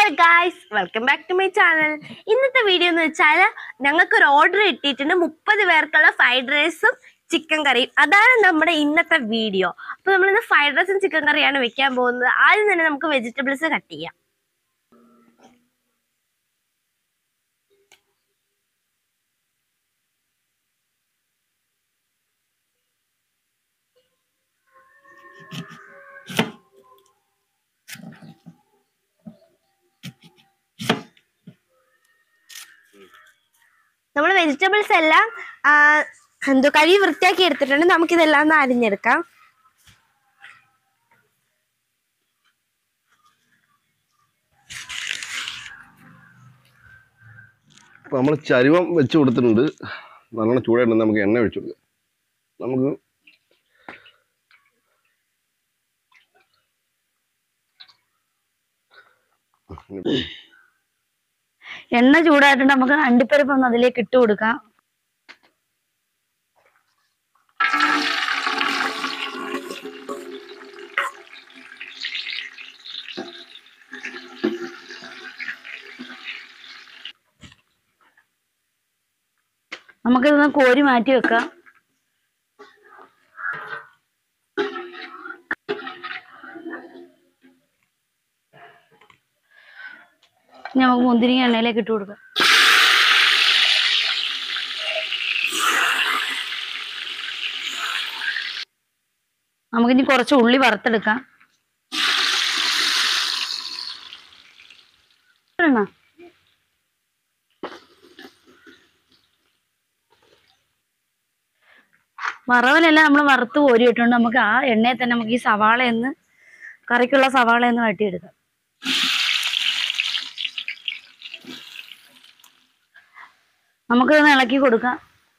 Hello guys welcome back to my channel ഇന്നത്തെ video എന്ന് വെച്ചാൽ ഞങ്ങൾക്ക് ഒരു ഓർഡർ കിട്ടിയിട്ടുണ്ട് മുപ്പത് പേർക്കുള്ള ഫ്രൈഡ് റൈസും ചിക്കൻ കറിയും അതാണ് നമ്മുടെ ഇന്നത്തെ വീഡിയോ അപ്പൊ നമ്മൾ ഇന്ന് ഫ്രൈഡ് റൈസും ചിക്കൻ കറിയാണ് വെക്കാൻ പോകുന്നത് ആദ്യം തന്നെ നമുക്ക് വെജിറ്റബിൾസ് കട്ട് ചെയ്യാം നമ്മൾ വെജിറ്റബിൾസ് എല്ലാം ആ, എന്തോ കഴുകി വൃത്തിയാക്കി എടുത്തിട്ടുണ്ട് നമുക്കിതെല്ലാം ഒന്ന് അരിഞ്ഞെടുക്കാം അപ്പോൾ നമ്മൾ ചരുവം വെച്ച് കൊടുത്തിട്ടുണ്ട് നല്ലോണം ചൂടായിട്ട് നമുക്ക് എണ്ണ ഒഴിച്ചു കൊടുക്കാം നമുക്ക് എണ്ണ ചൂടായിട്ടുണ്ട് നമുക്ക് അണ്ടിപ്പരിപ്പ് ഒന്ന് അതിലേക്ക് ഇട്ട് കൊടുക്കാം നമുക്കിതൊന്ന് കോരി മാറ്റി വെക്കാം ഇനി നമുക്ക് മുന്തിരിങ്ങ എണ്ണയിലേക്ക് ഇട്ട് കൊടുക്കാം നമുക്കിനി കുറച്ച് ഉള്ളി വറുത്തെടുക്കാം ഇടണോ? വറവിലെല്ലാം നമ്മൾ വറുത്ത് കോരി ഇട്ടുകൊണ്ട് നമുക്ക് ആ എണ്ണയിൽ തന്നെ നമുക്ക് ഈ സവാളയെന്ന് കറിക്കുള്ള സവാളയെന്ന് വട്ടിയെടുക്കാം നമുക്കിതൊന്ന് ഇളക്കി കൊടുക്കാം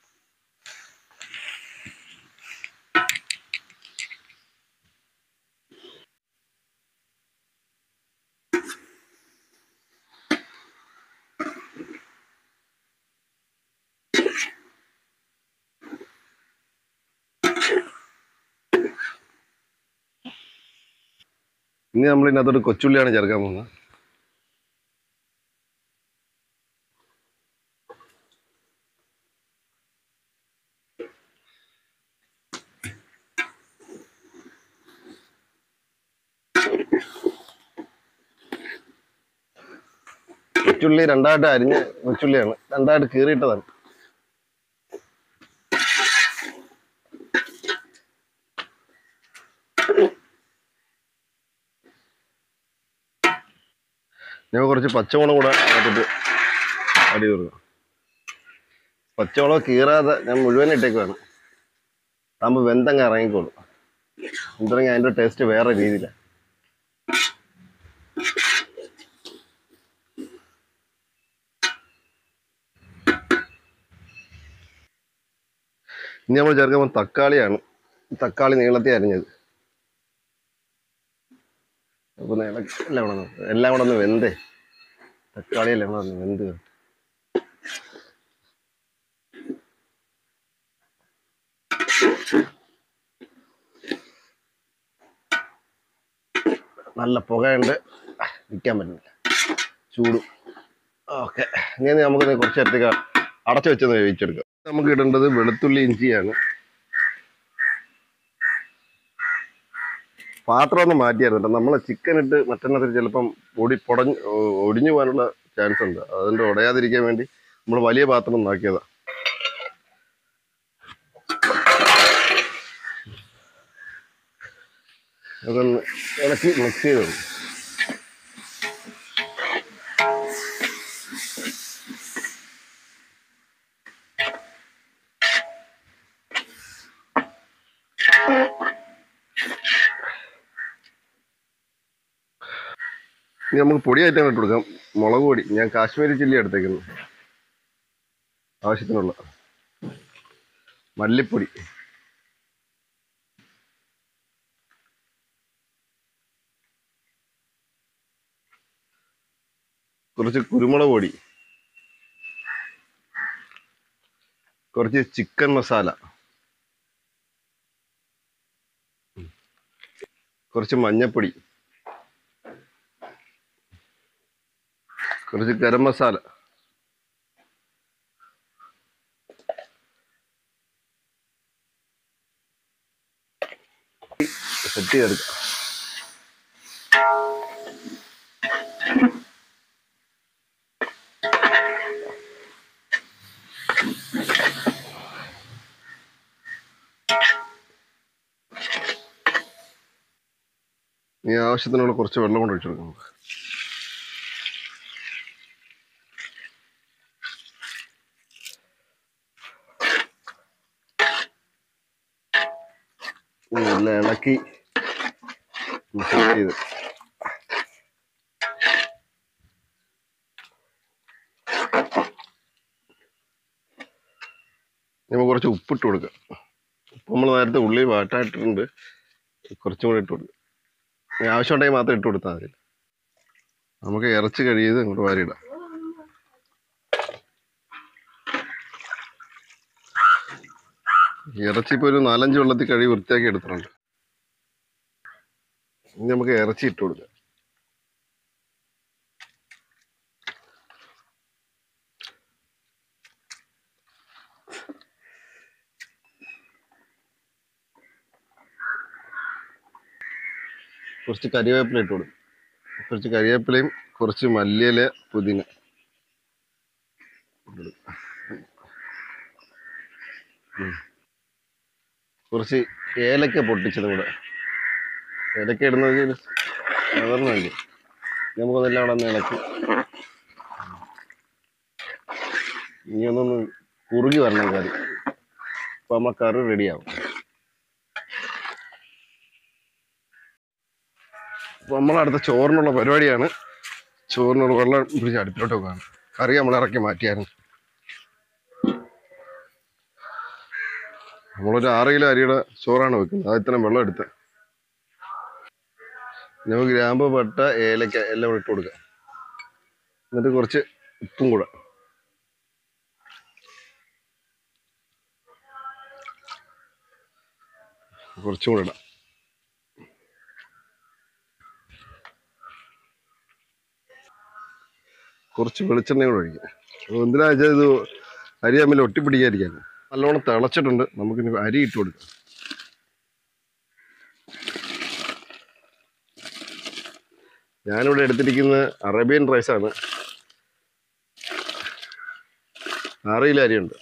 ഇനി നമ്മൾ ഇതിനകത്തോട്ട് കൊച്ചുള്ളിയാണ് ചേർക്കാൻ പോകുന്നത് കൊച്ചുള്ളി രണ്ടായിട്ട് അരിഞ്ഞ കൊച്ചുള്ളിയാണ് രണ്ടായിട്ട് കീറിയിട്ടതാണ് ഞാൻ കുറച്ച് പച്ചമുളക് കൂടെ അതിട്ട് അടി കൊടുക്കാം പച്ചമുളക് കീറാതെ ഞാൻ മുഴുവൻ ഇട്ടേക്കുവാണ് അതാകുമ്പോൾ വെന്തങ്ങ് ഇറങ്ങിക്കോളും എന്തെങ്കിൽ അതിൻ്റെ ടേസ്റ്റ് വേറെ രീതിയിലാണ് ഇനി നമ്മൾ ചേർക്കുമ്പോൾ തക്കാളിയാണ് തക്കാളി നീളത്തിൽ അരിഞ്ഞത് അപ്പൊ ഒന്ന് ഇളക്കി എല്ലാം കൂടെ ഒന്ന് എല്ലാം കൂടെ ഒന്ന് വെന്തേ തക്കാളി എല്ലാം കൂടെ ഒന്ന് വെന്ത് വരട്ടെ. നല്ല പുകയുണ്ട് നിൽക്കാൻ പറ്റുന്നില്ല ചൂടും ഓക്കെ ഇനി നമുക്ക് കുറച്ച് നേരത്തേക്ക് അടച്ചു വെച്ചൊന്ന് വേവിച്ചെടുക്കാം നമുക്ക് ഇടേണ്ടത് വെളുത്തുള്ളി ഇഞ്ചിയാണ് പാത്രം ഒന്ന് മാറ്റിയായിരുന്നു കേട്ടോ നമ്മളെ ചിക്കൻ ഇട്ട് മറ്റെണ്ണത്തിൽ ചിലപ്പം പൊടി പൊടഞ്ഞ് ഒ- ഒടിഞ്ഞു പോകാനുള്ള ചാൻസ് ഉണ്ട് അതുകൊണ്ട് ഉടയാതിരിക്കാൻ വേണ്ടി നമ്മൾ വലിയ പാത്രം ഒന്നാക്കിയതാ അതൊന്ന് ഇളക്കി മിക്സ് ചെയ്ത് കൊടുക്കും. ഇനി നമുക്ക് പൊടിയായിട്ട് ഇട്ട് കൊടുക്കാം മുളക് പൊടി ഞാൻ കാശ്മീരി ചില്ലി എടുത്തേക്കുന്നു ആവശ്യത്തിനുള്ള മല്ലിപ്പൊടി കുറച്ച് കുരുമുളക് പൊടി കുറച്ച് ചിക്കൻ മസാല കുറച്ച് മഞ്ഞപ്പൊടി കുറച്ച് ഗരം മസാല സെറ്റ് ചെയ്തെടുക്കാം ഇനി ആവശ്യത്തിനുള്ള കുറച്ച് വെള്ളം കൊണ്ട് ഒഴിച്ചെടുക്കാം നമുക്ക് ഇനി നല്ല ഇളക്കി സെറ്റ് ചെയ്ത് നമുക്ക് കുറച്ച് ഉപ്പിട്ട് കൊടുക്കാം ഉപ്പ് നമ്മൾ നേരത്തെ ഉള്ളി വാട്ടായിട്ടുണ്ട് കുറച്ചും കൂടി ഇട്ട് കൊടുക്കാം ഇനി ആവശ്യമുണ്ടെങ്കിൽ മാത്രം ഇട്ട് കൊടുത്താൽ മതി നമുക്ക് ഇറച്ചി കഴിയത് അങ്ങോട്ട് വാരിയിടാം ഇറച്ചി ഇപ്പോൾ ഒരു നാലഞ്ച് വെള്ളത്തിൽ കഴുകി വൃത്തിയാക്കി എടുത്തിട്ടുണ്ട് ഇനി നമുക്ക് ഇറച്ചി ഇട്ട് കൊടുക്കാം കുറച്ച് കരിവേപ്പില ഇട്ട് കൊടുക്കും കുറച്ച് കരിവേപ്പിലയും കുറച്ച് മല്ലിയില പുതിന ഉം. കുറച്ച് ഏലക്ക പൊട്ടിച്ചതും കൂടെ ഏലക്ക ഇടുന്നത് ഒരു സാധാരണമല്ലേ നമുക്കതെല്ലാം അവിടെ ഒന്ന് ഇളക്കി ഇനി ഒന്നൊന്ന് കുറുകി വരണം കറി അപ്പോൾ നമ്മൾ കറി റെഡിയാവും അപ്പോൾ നമ്മളടുത്ത ചോറിനുള്ള പരിപാടിയാണ് ചോറിനുള്ള വെള്ളം പിടിച്ച് അടുപ്പിലോട്ട് വെക്കുകയാണ് കറി നമ്മൾ ഇറക്കി മാറ്റിയായിരുന്നു നമ്മളൊരു ആറ് കിലോ അരിയുടെ ചോറാണ് വെക്കുന്നത് അത് ഇത്രയും വെള്ളം എടുത്ത് നമുക്ക് ഗ്രാമ്പ് പട്ട ഏലക്ക എല്ലാം കൂടെ ഇട്ട് കൊടുക്കാം എന്നിട്ട് കുറച്ച് ഉപ്പും കൂടെ കുറച്ചും കൂടെ ഇടാം കുറച്ച് വെളിച്ചെണ്ണ കൂടെ ഒഴിക്കാം അപ്പോൾ എന്തിനാ വെച്ചാൽ ഇത് അരി തമ്മിൽ ഒട്ടിപ്പിടിക്കാതിരിക്കാൻ നല്ലോണം തിളച്ചിട്ടുണ്ട് നമുക്കിനി അരി ഇട്ട് കൊടുക്കാം ഞാനിവിടെ എടുത്തിരിക്കുന്നത് അറേബ്യൻ റൈസാണ് ആറ് കിലോ അരിയുണ്ട്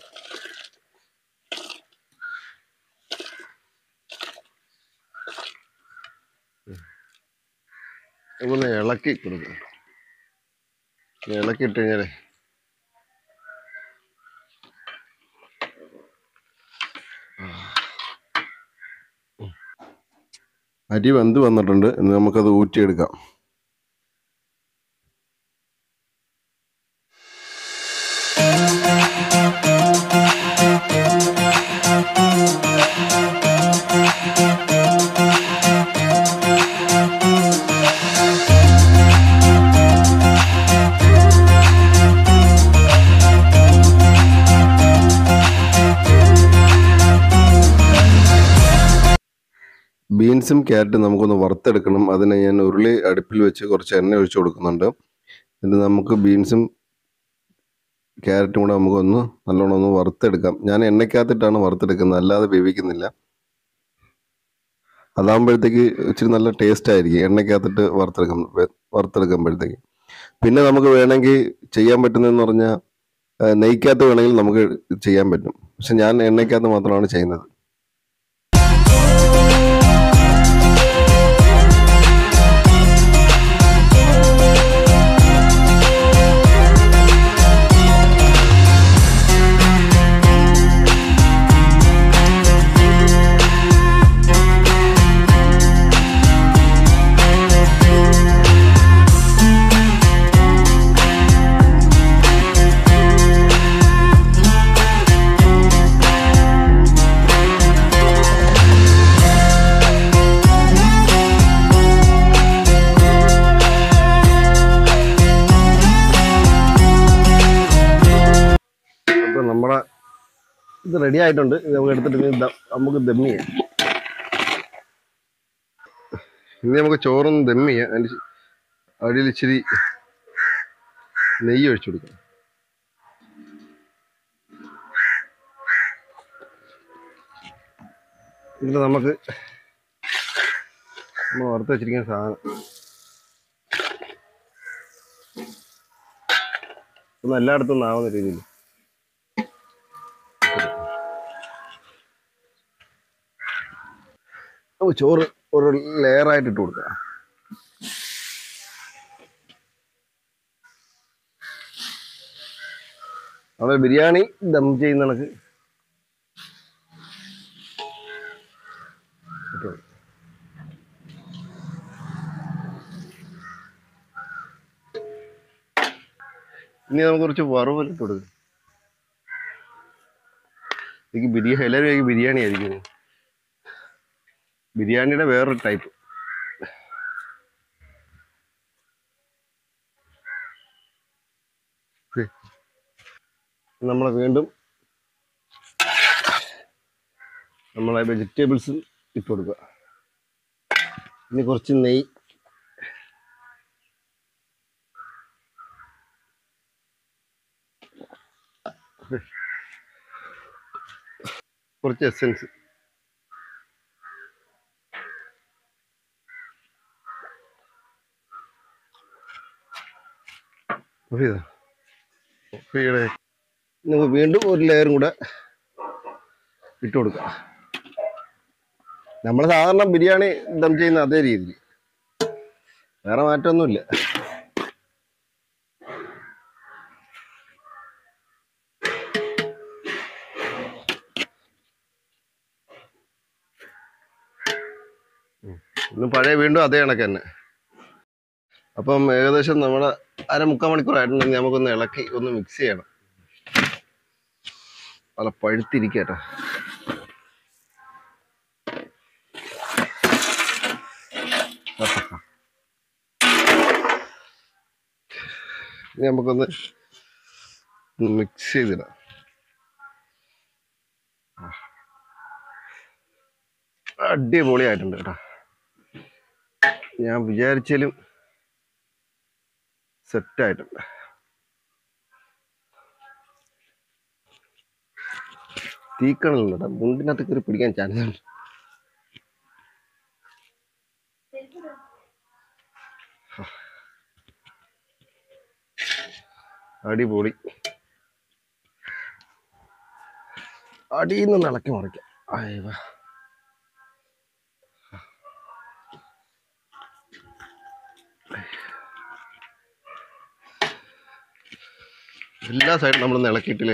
ഒന്ന് ഇളക്കി കൊടുക്കാം ഇളക്കി ഇട്ട് കഴിഞ്ഞാലേ അരി വെന്ത് വന്നിട്ടുണ്ട് ഇനി നമുക്കത് ഊറ്റിയെടുക്കാം ബീൻസും ക്യാരറ്റും നമുക്കൊന്ന് വറുത്തെടുക്കണം അതിന് ഞാൻ ഉരുളി അടുപ്പിൽ വെച്ച് കുറച്ച് എണ്ണ ഒഴിച്ചു കൊടുക്കുന്നുണ്ട് എന്നിട്ട് നമുക്ക് ബീൻസും ക്യാരറ്റും കൂടെ നമുക്കൊന്ന് നല്ലോണം ഒന്ന് വറുത്തെടുക്കാം ഞാൻ എണ്ണയ്ക്കകത്തിട്ടാണ് വറുത്തെടുക്കുന്നത് അല്ലാതെ വേവിക്കുന്നില്ല അതാകുമ്പോഴത്തേക്ക് ഇച്ചിരി നല്ല ടേസ്റ്റ് ആയിരിക്കും എണ്ണയ്ക്കകത്തിട്ട് വറുത്തെടുക്കും വറുത്തെടുക്കുമ്പോഴത്തേക്ക് പിന്നെ നമുക്ക് വേണമെങ്കിൽ ചെയ്യാൻ പറ്റുന്നതെന്ന് പറഞ്ഞാൽ നെയ്ക്കകത്ത് വേണമെങ്കിൽ നമുക്ക് ചെയ്യാൻ പറ്റും പക്ഷെ ഞാൻ എണ്ണയ്ക്കകത്ത് മാത്രമാണ് ചെയ്യുന്നത് അപ്പോൾ നമ്മുടെ ഇത് റെഡി ആയിട്ടുണ്ട് ഇത് നമുക്ക് എടുത്തിട്ട് ഇനി ദം- നമുക്ക് ദം ചെയ്യാം ഇനി നമുക്ക് ചോറൊന്ന് ദം ചെയ്യാം അതിൻ്റെ അടിയിൽ ഇച്ചിരി നെയ്യ് ഒഴിച്ചു കൊടുക്കാം ഇതിൽ നമുക്ക് നമ്മൾ വറുത്ത് വെച്ചിരിക്കുന്ന സാധനം ഒന്ന് എല്ലായിടത്തും ഒന്ന് ആവുന്ന രീതിയിൽ നമുക്ക് ചോറ് ഒരു ലെയറായിട്ട് ഇട്ട് കൊടുക്കാം നമ്മൾ ബിരിയാണി ദം ചെയ്യുന്ന കണക്ക് ഇട്ട് കൊടുക്കാം. ഇനി നമുക്ക് കുറച്ച് വറവ് ഇട്ട് കൊടുക്കാം എനിക്ക് ബിരിയാണി എല്ലാവരും എനിക്ക് ബിരിയാണി ആയിരിക്കും ബിരിയാണിയുടെ വേറൊരു ടൈപ്പ് നമ്മൾ വീണ്ടും നമ്മളെ വെജിറ്റബിൾസ് ഇട്ട് കൊടുക്കുക ഇനി കുറച്ച് നെയ്യ് കുറച്ച് എസെൻസ് ഓഫ് ചെയ്തോ ഓഫ് ചെയ്യണേ നമുക്ക് വീണ്ടും ഒരു ലെയറും കൂടെ ഇട്ട് കൊടുക്കാം നമ്മൾ സാധാരണ ബിരിയാണി ദം ചെയ്യുന്ന അതേ രീതിയിൽ വേറെ മാറ്റമൊന്നുമില്ല ഇന്ന് പഴയ വീണ്ടും അതേ കണക്ക് തന്നെ അപ്പം ഏകദേശം നമ്മുടെ അര മുക്കാൽ മണിക്കൂറായിട്ടുണ്ടെങ്കിൽ നമുക്കൊന്ന് ഇളക്കി ഒന്ന് മിക്സ് ചെയ്യണം നല്ല പഴുത്തിരിക്കട്ടോ ഇനി നമുക്കൊന്ന് മിക്സ് ചെയ്തിടാം അടിപൊളിയായിട്ടുണ്ട് കേട്ടോ ഞാൻ വിചാരിച്ചാലും സെറ്റായിട്ടുണ്ട് തീക്കണല്ലോ കേട്ടോ മുണ്ടിനകത്ത് കയറി പിടിക്കാൻ ചാൻസ് ഉണ്ട് അടിപൊളി അടിയിൽ നിന്ന് ഇളക്കി മറിക്കാം അയ്യവ എല്ലാ സൈഡും നമ്മൾ ഇളക്കിയിട്ടില്ലേ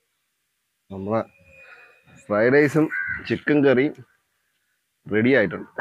നമ്മളെ ഫ്രൈഡ് റൈസും ചിക്കൻ കറിയും റെഡി ആയിട്ടുണ്ട്